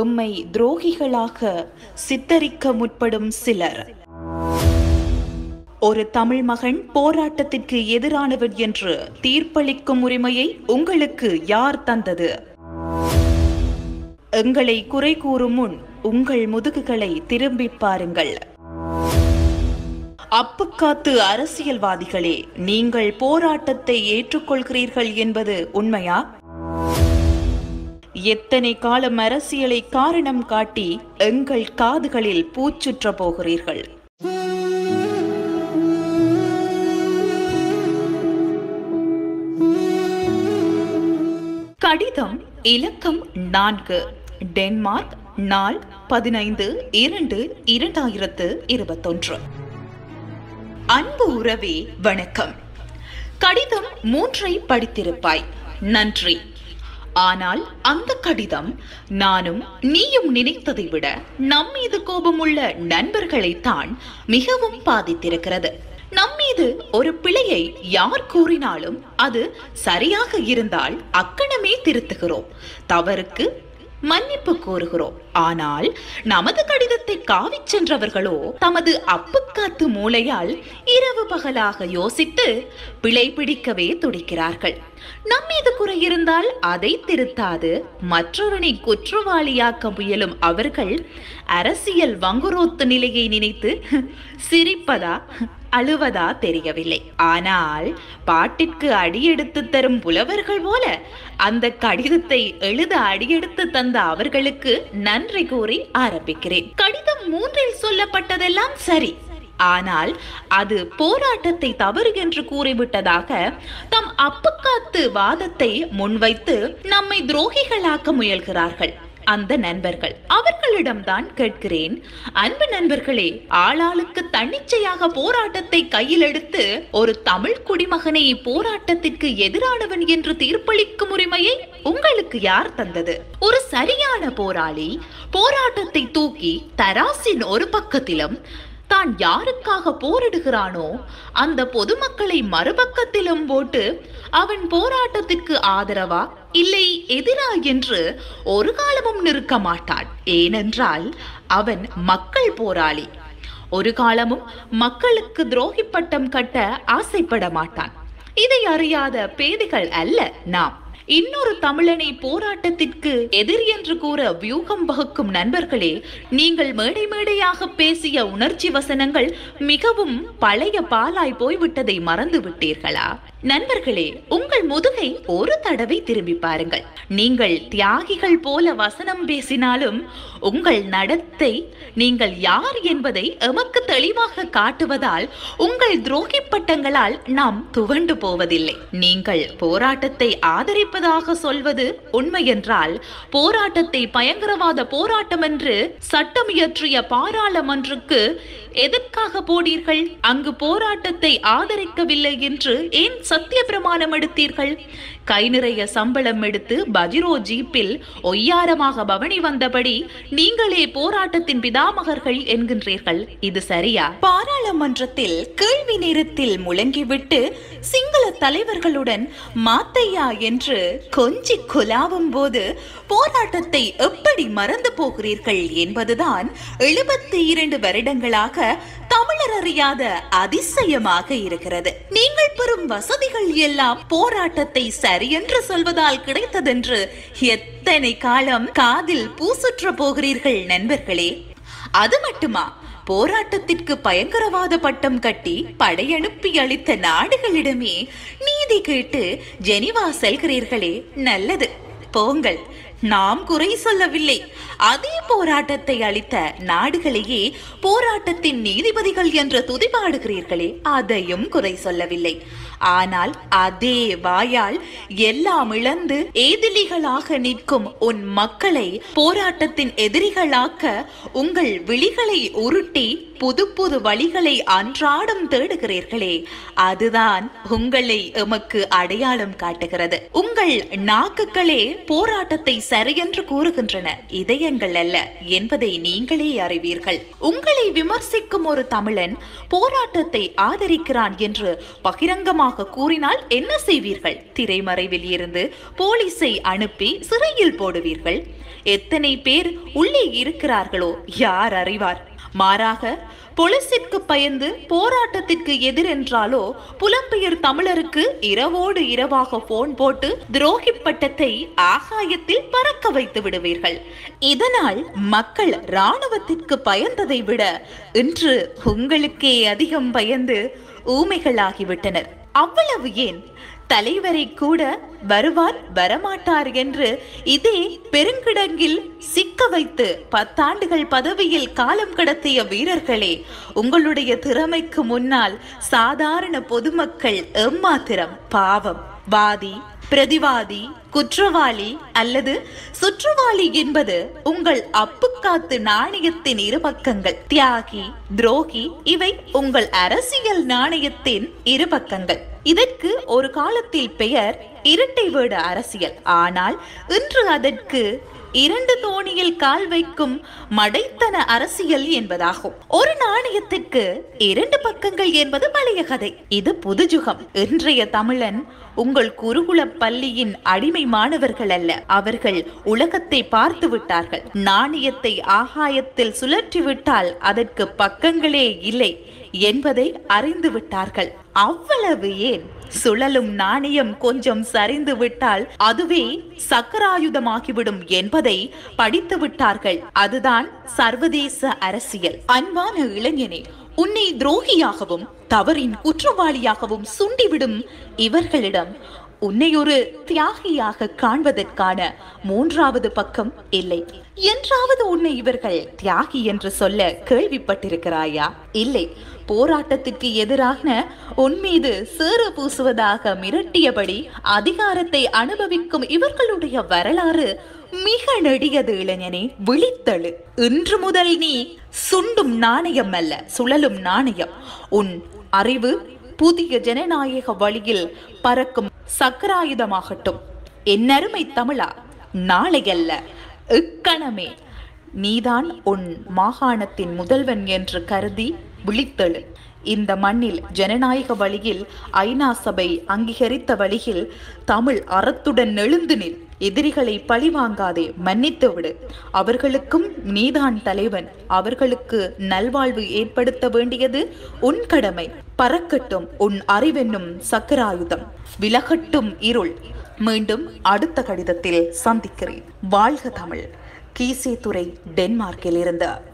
எம்மை துரோகிகளாக சித்தரிக்க முற்படும் சிலர் ஒரு தமிழ் மகன் போராட்டத்திற்கு எதிரானவன் என்று தீர்ப்பளிக்கும் உரிமையை உங்களுக்கு யார் தந்தது எங்களை குறை கூறும் முன் உங்கள் முதுகுகளை திரும்பி பாருங்கள் அப்புக்காத்து அரசியல்வாதிகளே நீங்கள் போராட்டத்தை ஏற்றுக்கொள்கிறீர்கள் என்பது உண்மையா எத்தனை காலம் அரசியலை காரணம் காட்டி எங்கள் காதுகளில் பூச்சுற்ற போகிறீர்கள் கடிதம் இலக்கம் நான்கு டென்மார்க் நாள் பதினைந்து இரண்டு இரண்டாயிரத்து இருபத்தொன்று அன்பு உறவே வணக்கம் கடிதம் மூன்றை படித்திருப்பாய் நன்றி ஆனால் அந்த கடிதம் நானும் நீயும் நினைத்ததை விட நம் மீது கோபமுள்ள நண்பர்களைத்தான் மிகவும் பாதித்திருக்கிறது நம் மீது ஒரு பிழையை யார் கூறினாலும் அது சரியாக இருந்தால் அக்கணமே திருத்துகிறோம் தவறுக்கு மன்னிப்பு கோருகிறோம் ஆனால் நமது கடிதத்தை காவிச் சென்றவர்களோ தமது அப்புக்காத்து மூளையால் இரவு பகலாக யோசித்து பிழை பிடிக்கவே துடிக்கிறார்கள் நம் மீது குறை இருந்தால் அதை திருத்தாது மற்றவனை குற்றவாளியாக்க முயலும் அவர்கள் அரசியல் வங்குரோத்து நிலையை நினைத்து சிரிப்பதா அழுவதா தெரியவில்லை ஆனால் பாட்டிற்கு அடியெடுத்து தரும் புலவர்கள் போல அந்த கடிதத்தை எழுத அடியெடுத்து தந்த அவர்களுக்கு நன்றி கூறி ஆரம்பிக்கிறேன் கடிதம் மூன்றில் சொல்லப்பட்டதெல்லாம் சரி ஆனால் அது போராட்டத்தை தவறு என்று கூறிவிட்டதாக தம் அப்புக்காத்து வாதத்தை முன்வைத்து நம்மை துரோகிகளாக்க முயல்கிறார்கள் அந்த நண்பர்கள் அவர்களிடம்தான் கேட்கிறேன் அன்பு நண்பர்களே ஆளாளுக்கு தன்னிச்சையாக போராட்டத்தை கையில் எடுத்து ஒரு தமிழ் குடிமகனை போராட்டத்திற்கு எதிரானவன் என்று தீர்ப்பளிக்கும் உரிமையை உங்களுக்கு யார் தந்தது ஒரு சரியான போராளி போராட்டத்தை தூக்கி தராசின் ஒரு பக்கத்திலும் தான் யாருக்காக போரிடுகிறானோ அந்த பொதுமக்களை மறுபக்கத்திலும் போட்டு அவன் போராட்டத்திற்கு ஆதரவா இல்லை எதிரா என்று ஒரு காலமும் நிற்க மாட்டான் ஏனென்றால் அவன் மக்கள் போராளி ஒரு காலமும் மக்களுக்கு துரோகி பட்டம் கட்ட ஆசைப்பட மாட்டான் இதை அறியாத பேதைகள் அல்ல நாம் இன்னொரு தமிழனை போராட்டத்திற்கு எதிர் என்று கூற வியூகம் வகுக்கும் நண்பர்களே நீங்கள் மேடை மேடையாக பேசிய உணர்ச்சி வசனங்கள் மிகவும் பழைய பாலாய் போய்விட்டதை மறந்து விட்டீர்களா நண்பர்களே உங்கள் முதுகை ஒரு தடவை திரும்பி பாருங்கள் நீங்கள் தியாகிகள் போல வசனம் பேசினாலும் உங்கள் நடத்தை நீங்கள் யார் என்பதை எமக்கு தெளிவாக காட்டுவதால் உங்கள் துரோகி பட்டங்களால் நாம் துவண்டு போவதில்லை நீங்கள் போராட்டத்தை ஆதரிப்பதாக சொல்வது உண்மை என்றால் போராட்டத்தை பயங்கரவாத போராட்டம் என்று சட்டம் இயற்றிய பாராளுமன்றுக்கு எதற்காக போனீர்கள் அங்கு போராட்டத்தை ஆதரிக்கவில்லை என்று ஏன் சத்திய பிரமாணம் எடுத்தீர்கள் கை நிறைய சம்பளம் எடுத்து பஜிரோ ஜீப்பில் ஒய்யாரமாக பவனி வந்தபடி நீங்களே போராட்டத்தின் பிதாமகர்கள் என்கின்றீர்கள் இது சரியா பாராளுமன்றத்தில் கேள்வி நேரத்தில் முழங்கிவிட்டு சிங்கள தலைவர்களுடன் மாத்தையா என்று கொஞ்சி குலாவும் போது போராட்டத்தை எப்படி மறந்து போகிறீர்கள் என்பதுதான் எழுபத்தி இரண்டு வருடங்களாக தமிழர் அறியாத அதிசயமாக இருக்கிறது நீங்கள் பெறும் வசதிகள் எல்லாம் போராட்டத்தை சரியென்று சொல்வதால் கிடைத்ததென்று எத்தனை காலம் காதில் பூசுற்ற போகிறீர்கள் நண்பர்களே அது மட்டுமா போராட்டத்திற்கு பயங்கரவாத பட்டம் கட்டி படையனுப்பி அளித்த நாடுகளிடமே நீதி கேட்டு ஜெனிவா செல்கிறீர்களே நல்லது போங்கள் நாம் குறை சொல்லவில்லை அதே போராட்டத்தை அளித்த நாடுகளையே போராட்டத்தின் நீதிபதிகள் என்று துதிபாடுகிறீர்களே அதையும் குறை சொல்லவில்லை ஆனால் அதே வாயால் எல்லாம் இழந்து ஏதிலிகளாக நிற்கும் உன் மக்களை போராட்டத்தின் எதிரிகளாக்க உங்கள் விழிகளை உருட்டி புது புது வழிகளை அன்றாடம் தேடுகிறீர்களே அதுதான் உங்களை எமக்கு அடையாளம் காட்டுகிறது உங்கள் நாக்குகளே போராட்டத்தை சரியென்று கூறுகின்றன இதயங்கள் அல்ல என்பதை நீங்களே அறிவீர்கள் உங்களை விமர்சிக்கும் ஒரு தமிழன் போராட்டத்தை ஆதரிக்கிறான் என்று பகிரங்கமாக கூறினால் என்ன செய்வீர்கள் திரைமறைவில் இருந்து போலீஸை அனுப்பி சிறையில் போடுவீர்கள் எத்தனை பேர் உள்ளே இருக்கிறார்களோ யார் அறிவார் மாறாக பொலிசிற்கு பயந்து போராட்டத்திற்கு எதிரென்றாலோ புலம்பெயர் தமிழருக்கு இரவோடு இரவாக போன் போட்டு துரோகி பட்டத்தை ஆகாயத்தில் பறக்க வைத்து விடுவீர்கள் இதனால் மக்கள் ராணுவத்திற்கு பயந்ததை விட இன்று உங்களுக்கே அதிகம் பயந்து ஊமைகளாகிவிட்டனர் அவ்வளவு ஏன் தலைவரை கூட வருவார் வரமாட்டார் என்று இதே பெருங்கிடங்கில் சிக்க வைத்து பத்தாண்டுகள் பதவியில் காலம் கடத்திய வீரர்களே உங்களுடைய திறமைக்கு முன்னால் சாதாரண பொதுமக்கள் எம்மாத்திரம் பாவம் வாதி பிரதிவாதி குற்றவாளி அல்லது சுற்றுவாளி என்பது உங்கள் அப்புக்காத்து நாணயத்தின் இரு பக்கங்கள் தியாகி துரோகி இவை உங்கள் அரசியல் நாணயத்தின் இரு பக்கங்கள் இதற்கு ஒரு காலத்தில் பெயர் இரட்டை வேடு அரசியல் ஆனால் இன்று அதற்கு இரண்டு தோணியில் கால் வைக்கும் மடைத்தன அரசியல் என்பதாகும் ஒரு நாணயத்திற்கு இரண்டு பக்கங்கள் என்பது பழைய கதை இது புதுஜுகம் இன்றைய தமிழன் உங்கள் குருகுல பள்ளியின் அடிமை மாணவர்கள் அல்ல அவர்கள் உலகத்தை பார்த்து விட்டார்கள் நாணயத்தை ஆகாயத்தில் சுழற்றி விட்டால் அதற்கு பக்கங்களே இல்லை என்பதை அறிந்து விட்டார்கள் அவ்வளவு ஏன் சுழலும் நாணயம் கொஞ்சம் சரிந்து விட்டால் அதுவே சக்கராயுதமாகிவிடும் என்பதை படித்து விட்டார்கள் அதுதான் சர்வதேச அரசியல் அன்பான இளைஞனே உன்னை துரோகியாகவும் தவறின் குற்றவாளியாகவும் சுண்டிவிடும் இவர்களிடம் உன்னை ஒரு தியாகியாக காண்பதற்கான மூன்றாவது பக்கம் இல்லை என்றாவது உன்னை இவர்கள் தியாகி என்று சொல்ல கேள்விப்பட்டிருக்கிறாயா இல்லை போராட்டத்திற்கு எதிராக உன் மீது சேறு பூசுவதாக மிரட்டியபடி அதிகாரத்தை அனுபவிக்கும் இவர்களுடைய வரலாறு மிக நெடியது இளைஞனே விழித்தழு இன்று முதல் நீ சுண்டும் நாணயம் அல்ல சுழலும் நாணயம் உன் அறிவு புதிய ஜனநாயக வழியில் பறக்கும் சக்கராயுதமாகட்டும் என்னருமை தமிழா நாளையல்ல இக்கணமே நீதான் உன் மாகாணத்தின் முதல்வன் என்று கருதி விழித்தெழு இந்த மண்ணில் ஜனநாயக வழியில் ஐநா சபை அங்கீகரித்த வழியில் தமிழ் அறத்துடன் எழுந்து நில் எதிரிகளை பழிவாங்காதே மன்னித்து விடு அவர்களுக்கும் நீதான் தலைவன் அவர்களுக்கு நல்வாழ்வு ஏற்படுத்த வேண்டியது உன் கடமை பறக்கட்டும் உன் அறிவென்னும் சக்கராயுதம் விலகட்டும் இருள் மீண்டும் அடுத்த கடிதத்தில் சந்திக்கிறேன் வாழ்க தமிழ் கீசே துறை டென்மார்க்கில் இருந்து